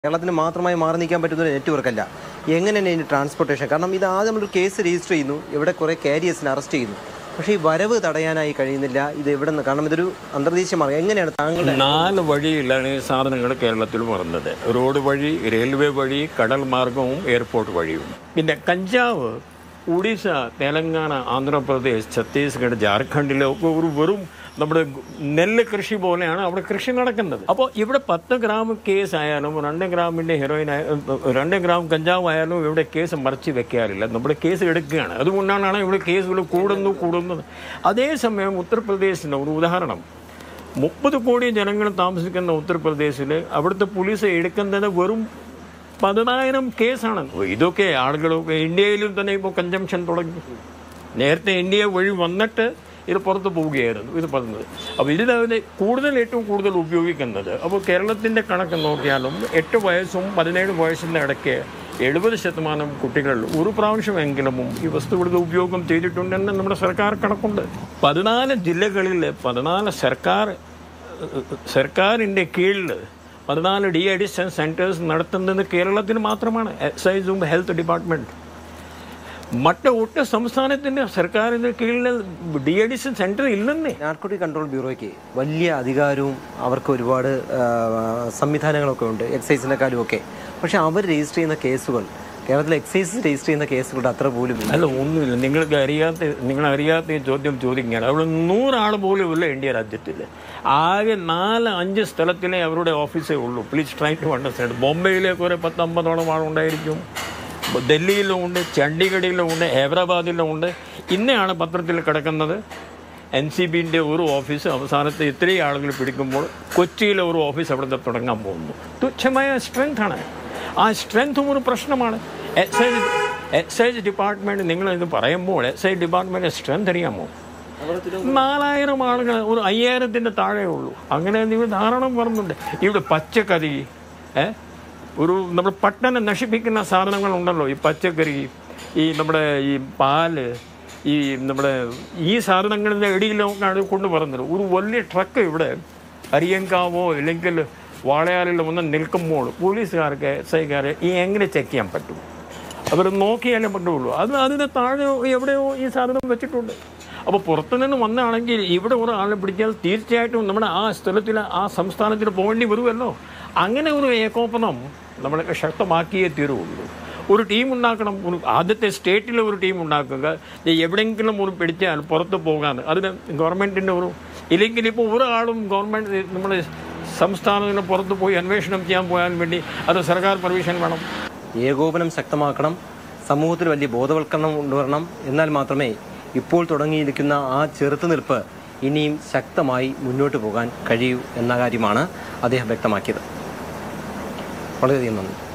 കേരളത്തിന് മാത്രമായി മാറി നിൽക്കാൻ പറ്റുന്ന ഒരു നെറ്റ്വർക്ക് അല്ല എങ്ങനെയാണ് ഇതിന് ട്രാൻസ്പോർട്ടേഷൻ കാരണം ഇത് ആദ്യം നമ്മളൊരു കേസ് രജിസ്റ്റർ ചെയ്യുന്നു ഇവിടെ കുറേ കാരിയേഴ്സിനെ അറസ്റ്റ് ചെയ്യുന്നു പക്ഷേ ഈ വരവ് തടയാനായി കഴിയുന്നില്ല ഇത് എവിടെ നിന്ന് കാരണം ഇതൊരു അന്തർദേശീയ മാർഗം എങ്ങനെയാണ് താങ്കളുടെ നാല് വഴിയിലാണ് ഈ സാധനങ്ങൾ കേരളത്തിൽ വരുന്നത് റോഡ് വഴി റെയിൽവേ വഴി കടൽ മാർഗവും എയർപോർട്ട് വഴിയും പിന്നെ കഞ്ചാവ് ഒഡീഷ തെലങ്കാന ആന്ധ്രാപ്രദേശ് ഛത്തീസ്ഗഡ് ജാർഖണ്ഡിലെ ഒക്കെ ഒരു വെറും നമ്മുടെ നെല്ല് കൃഷി പോലെയാണ് അവിടെ കൃഷി നടക്കുന്നത് അപ്പോൾ ഇവിടെ പത്ത് ഗ്രാം കേസ് ആയാലും രണ്ട് ഗ്രാമിൻ്റെ ഹെറോയിൻ രണ്ട് ഗ്രാം കഞ്ചാവ് ആയാലും ഇവിടെ കേസ് മറച്ച് വെക്കാറില്ല നമ്മുടെ കേസ് എടുക്കുകയാണ് അതുകൊണ്ടാണ് ഇവിടെ കേസുകൾ കൂടുന്നു കൂടുന്നത് അതേസമയം ഉത്തർപ്രദേശിൻ്റെ ഒരു ഉദാഹരണം മുപ്പത് കോടി ജനങ്ങൾ താമസിക്കുന്ന ഉത്തർപ്രദേശിൽ അവിടുത്തെ പോലീസ് എടുക്കുന്നത് വെറും പതിനായിരം കേസാണ് ഇതൊക്കെ ആളുകളൊക്കെ ഇന്ത്യയിലും തന്നെ ഇപ്പോൾ കൺജംഷൻ തുടങ്ങി നേരത്തെ ഇന്ത്യ വഴി വന്നിട്ട് ഇത് പുറത്ത് പോവുകയായിരുന്നു ഇത് പറഞ്ഞത് അപ്പോൾ ഇതിനകത്ത് കൂടുതൽ ഏറ്റവും കൂടുതൽ ഉപയോഗിക്കുന്നത് അപ്പോൾ കേരളത്തിൻ്റെ കണക്ക് നോക്കിയാലും എട്ട് വയസ്സും പതിനേഴ് വയസ്സിൻ്റെ ഇടയ്ക്ക് എഴുപത് ശതമാനം കുട്ടികൾ ഒരു പ്രാവശ്യമെങ്കിലും ഈ വസ്തുക്കളുടെ ഉപയോഗം ചെയ്തിട്ടുണ്ടെന്ന് നമ്മുടെ സർക്കാർ കണക്കുണ്ട് പതിനാല് ജില്ലകളിൽ പതിനാല് സർക്കാർ സർക്കാരിൻ്റെ കീഴിൽ പതിനാല് ഡി അഡിഷൻ സെൻറ്റേഴ്സ് നടത്തുന്നത് കേരളത്തിൽ മാത്രമാണ് എക്സൈസും ഹെൽത്ത് ഡിപ്പാർട്ട്മെൻറ്റ് മറ്റ് ഒട്ട് സംസ്ഥാനത്തിൻ്റെ സർക്കാരിൻ്റെ കീഴിൽ ഡി അഡിഷൻ സെൻറ്റർ ഇല്ലെന്നേ നാർക്കോട്ടിക് കൺട്രോൾ ബ്യൂറോയ്ക്ക് വലിയ അധികാരവും അവർക്ക് ഒരുപാട് ആ, സംവിധാനങ്ങളൊക്കെ ഉണ്ട് എക്സൈസിനെക്കാളും ഒക്കെ പക്ഷേ അവർ രജിസ്റ്റർ ചെയ്യുന്ന കേസുകൾ കേരളത്തിൽ എക്സൈസ് രജിസ്റ്റർ ചെയ്യുന്ന കേസുകളുടെ അത്ര പോലും ഇല്ല. അല്ല ഒന്നുമില്ല നിങ്ങൾക്ക് അറിയാത്ത നിങ്ങൾ അറിയാത്ത ഈ ചോദ്യം ചോദിക്കുകയാണ് അവിടെ നൂറാൾ പോലും ഇല്ല ഇന്ത്യ രാജ്യത്തിൽ ആകെ നാല് അഞ്ച് സ്ഥലത്തിലേ അവരുടെ ഓഫീസേ ഉള്ളൂ പ്ലീസ് ട്രൈ ടു അണ്ടർസ്റ്റാൻഡ് ബോംബെയിലേക്ക് ഒരു പത്തമ്പതോളം ആളുണ്ടായിരിക്കും ഡൽഹിയിലും ഉണ്ട് ചണ്ഡീഗഡിലും ഉണ്ട് ഹൈദരാബാദിലും ഉണ്ട് ഇന്നയാണ് പത്രത്തിൽ കിടക്കുന്നത് എൻ സി ബിൻ്റെ ഒരു ഓഫീസ് അവസാനത്തെ ഇത്രയും ആളുകൾ പിടിക്കുമ്പോൾ കൊച്ചിയിലെ ഒരു ഓഫീസ് അവിടുത്തെ തുടങ്ങാൻ പോകുന്നു തുച്ഛമായ സ്ട്രെങ്ത് ആണ് ആ സ്ട്രെങ്തും ഒരു പ്രശ്നമാണ് എക്സൈസ് എക്സൈസ് ഡിപ്പാർട്ട്മെൻറ്റ് നിങ്ങൾ ഇത് പറയുമ്പോൾ എക്സൈസ് ഡിപ്പാർട്ട്മെൻറ്റ് സ്ട്രെങ്ത് അറിയാമോ നാലായിരം ആളുകൾ ഒരു അയ്യായിരത്തിൻ്റെ താഴെ ഉള്ളൂ അങ്ങനെ നിങ്ങൾ ധാരാളം പറഞ്ഞുണ്ട് ഇവിടെ പച്ചക്കറി ഏ ഒരു നമ്മൾ പട്ടണം നശിപ്പിക്കുന്ന സാധനങ്ങളുണ്ടല്ലോ ഈ പച്ചക്കറി ഈ നമ്മുടെ ഈ പാല് ഈ നമ്മുടെ ഈ സാധനങ്ങളുടെ ഇടയിലൊക്കെയാണ് കൊണ്ടുവരുന്നത് ഒരു വലിയ ട്രക്ക് ഇവിടെ അരിയങ്കാവോ അല്ലെങ്കിൽ വാളയാറിലോ ഒന്ന് നിൽക്കുമ്പോൾ പോലീസുകാർക്ക് എസ് ഐക്കാരെ ഈ എങ്ങനെ ചെക്ക് ചെയ്യാൻ പറ്റും അവർ നോക്കിയാലേ പറ്റുള്ളൂ അത് അതിന് താഴെ എവിടെയോ ഈ സാധനം വെച്ചിട്ടുണ്ട് അപ്പോൾ പുറത്തുനിന്ന് വന്നാണെങ്കിൽ ഇവിടെ ഒരാളെ പിടിച്ചാൽ തീർച്ചയായിട്ടും നമ്മുടെ ആ സ്ഥലത്തിൽ ആ സംസ്ഥാനത്തിൽ പോകേണ്ടി വരുമല്ലോ അങ്ങനെ ഒരു ഏകോപനം നമ്മളൊക്കെ ശക്തമാക്കിയേ തീരുള്ളൂ ഒരു ടീം ഉണ്ടാക്കണം ഒരു ആദ്യത്തെ സ്റ്റേറ്റിൽ ഒരു ടീം ഉണ്ടാക്കുക ഇത് എവിടെയെങ്കിലും ഒരു പിടിച്ചാൽ പുറത്ത് പോകാൻ അതിന് ഗവൺമെൻറ്റിൻ്റെ ഒരു ഇല്ലെങ്കിൽ ഇപ്പോൾ ഒരാളും ഗവൺമെൻറ് നമ്മുടെ സംസ്ഥാനത്തിന് പുറത്ത് പോയി അന്വേഷണം ചെയ്യാൻ പോകാൻ വേണ്ടി അത് സർക്കാർ പെർമിഷൻ വേണം ഏകോപനം ശക്തമാക്കണം സമൂഹത്തിൽ വലിയ ബോധവൽക്കരണം കൊണ്ടുവരണം എന്നാൽ മാത്രമേ ഇപ്പോൾ തുടങ്ങിയിരിക്കുന്ന ആ ചെറുത്തുനിൽപ്പ് ഇനിയും ശക്തമായി മുന്നോട്ട് പോകാൻ കഴിയൂ എന്ന കാര്യമാണ് അദ്ദേഹം വ്യക്തമാക്കിയത് വളരെയധികം നന്ദി